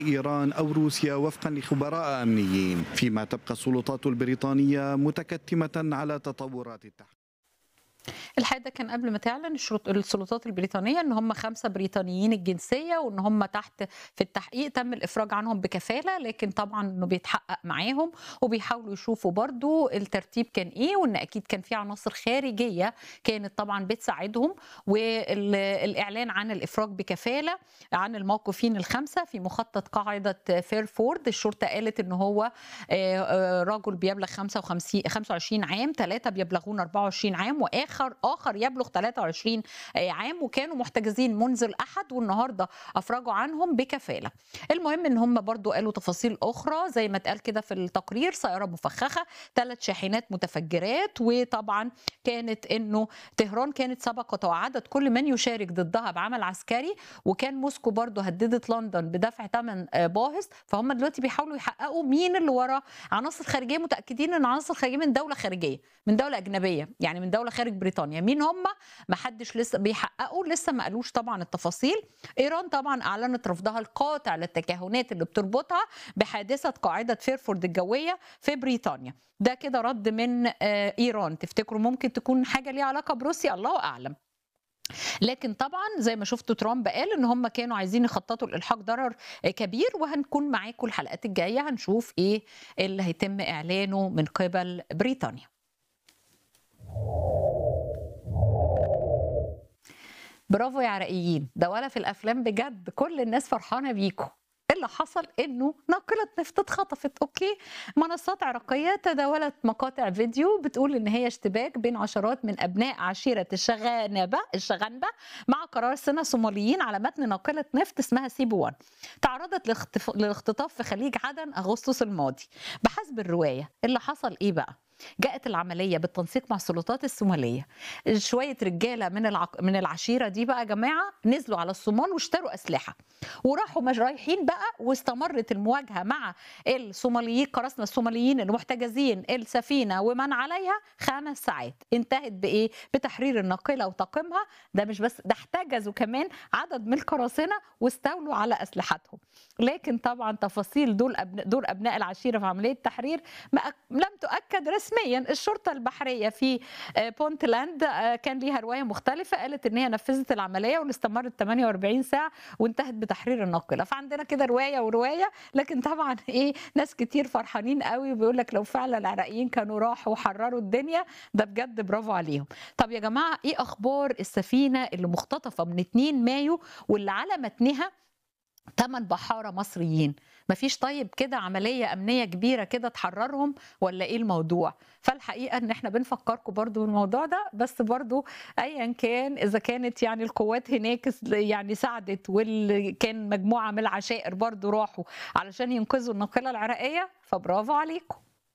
إيران أو روسيا وفقا لخبراء أمنيين فيما تبقى السلطات البريطانية متكتمة على تطورات التحقيق الحقيقه ده كان قبل ما تعلن الشروط- السلطات البريطانيه ان هم خمسه بريطانيين الجنسيه وان هم تحت في التحقيق تم الافراج عنهم بكفاله لكن طبعا انه بيتحقق معاهم وبيحاولوا يشوفوا برضو الترتيب كان ايه وان اكيد كان في عناصر خارجيه كانت طبعا بتساعدهم والاعلان عن الافراج بكفاله عن الموقوفين الخمسه في مخطط قاعده فيرفورد الشرطه قالت ان هو آه، آه، رجل بيبلغ 55 25 عام ثلاثه بيبلغون 24 عام واخر اخر يبلغ 23 عام وكانوا محتجزين منذ الاحد والنهارده افرجوا عنهم بكفاله المهم ان هم برضو قالوا تفاصيل اخرى زي ما اتقال كده في التقرير سياره مفخخه ثلاث شاحنات متفجرات وطبعا كانت انه طهران كانت سبق وتوعدت كل من يشارك ضدها بعمل عسكري وكان موسكو برضو هددت لندن بدفع ثمن آه، باهظ فهم دلوقتي بيحاولوا يحققوا مين اللي ورا عناصر خارجيه متاكدين ان عناصر خارجيه من دوله خارجيه من دوله اجنبيه يعني من دوله خارج بريطانيا مين هم ما حدش لسه بيحققوا لسه ما قالوش طبعا التفاصيل ايران طبعا اعلنت رفضها القاطع للتكهنات اللي بتربطها بحادثه قاعده فيرفورد الجويه في بريطانيا ده كده رد من آه، ايران تفتكروا ممكن تكون حاجه ليها علاقه بروسيا الله اعلم لكن طبعا زي ما شفتوا ترامب قال ان هم كانوا عايزين يخططوا لالحاق ضرر كبير وهنكون معاكم الحلقات الجايه هنشوف ايه اللي هيتم اعلانه من قبل بريطانيا برافو يا عراقيين ده ولا في الافلام بجد كل الناس فرحانه بيكم اللي حصل انه ناقله نفط اتخطفت اوكي منصات عراقيه تداولت مقاطع فيديو بتقول ان هي اشتباك بين عشرات من ابناء عشيره الشغانبه الشغنبه مع قراصنه صوماليين على متن ناقله نفط اسمها سيبو 1 تعرضت لاختف- للاختطاف في خليج عدن اغسطس الماضي بحسب الروايه اللي حصل ايه بقى جاءت العمليه بالتنسيق مع السلطات الصوماليه شويه رجاله من العق... من العشيره دي بقى يا جماعه نزلوا على الصومال واشتروا اسلحه وراحوا مش رايحين بقى واستمرت المواجهه مع الصوماليين قراصنه الصوماليين المحتجزين السفينه ومن عليها خمس ساعات انتهت بايه بتحرير الناقله وطاقمها ده مش بس ده احتجزوا كمان عدد من القراصنه واستولوا على اسلحتهم لكن طبعا تفاصيل دول أبناء دور ابناء العشيره في عمليه التحرير ما أك- لم تؤكد رسميا الشرطه البحريه في آه، بونتلاند آه، كان ليها روايه مختلفه قالت ان هي نفذت العمليه واللي استمرت 48 ساعه وانتهت بتحرير الناقله فعندنا كده روايه وروايه لكن طبعا ايه ناس كتير فرحانين قوي وبيقول لك لو فعلا العراقيين كانوا راحوا وحرروا الدنيا ده بجد برافو عليهم طب يا جماعه ايه اخبار السفينه اللي مختطفه من 2 مايو واللي على متنها ثمان بحارة مصريين مفيش طيب كده عملية أمنية كبيرة كده تحررهم ولا إيه الموضوع فالحقيقة إن إحنا بنفكركم برضو بالموضوع ده بس برضو أيا كان إذا كانت يعني القوات هناك يعني ساعدت واللي كان مجموعة من العشائر برضو راحوا علشان ينقذوا الناقلة العراقية فبرافو عليكم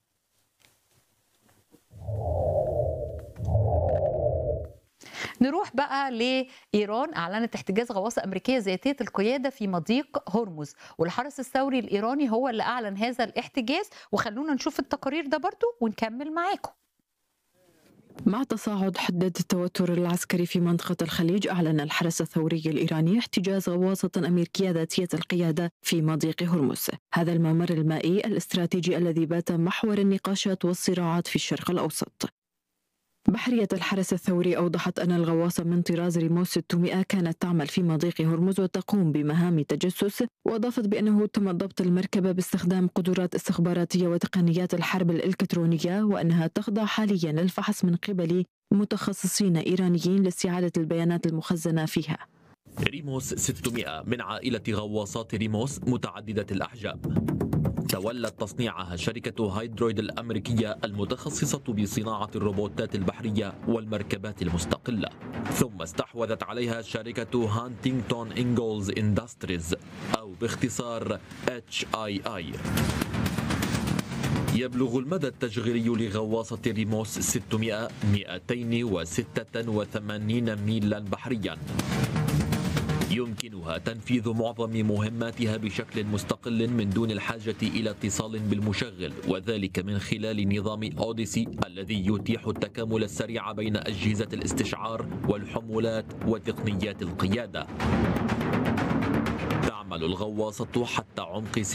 نروح بقى لإيران أعلنت احتجاز غواصة أمريكية ذاتية القيادة في مضيق هرمز والحرس الثوري الإيراني هو اللي أعلن هذا الاحتجاز وخلونا نشوف التقارير ده برضو ونكمل معاكم مع تصاعد حدة التوتر العسكري في منطقة الخليج أعلن الحرس الثوري الإيراني احتجاز غواصة أمريكية ذاتية القيادة في مضيق هرمز هذا الممر المائي الاستراتيجي الذي بات محور النقاشات والصراعات في الشرق الأوسط بحرية الحرس الثوري أوضحت أن الغواصة من طراز ريموس 600 كانت تعمل في مضيق هرمز وتقوم بمهام تجسس وأضافت بأنه تم ضبط المركبة باستخدام قدرات استخباراتية وتقنيات الحرب الإلكترونية وأنها تخضع حاليا للفحص من قبل متخصصين إيرانيين لاستعادة البيانات المخزنة فيها ريموس 600 من عائلة غواصات ريموس متعددة الأحجام تولت تصنيعها شركة هايدرويد الأمريكية المتخصصة بصناعة الروبوتات البحرية والمركبات المستقلة ثم استحوذت عليها شركة هانتينغتون إنجولز إندستريز أو باختصار HII يبلغ المدى التشغيلي لغواصة ريموس 600 286 ميلا بحريا يمكنها تنفيذ معظم مهماتها بشكل مستقل من دون الحاجة إلى اتصال بالمشغل وذلك من خلال نظام أوديسي الذي يتيح التكامل السريع بين أجهزة الاستشعار والحمولات وتقنيات القيادة تعمل تعمل الغواصة حتى عمق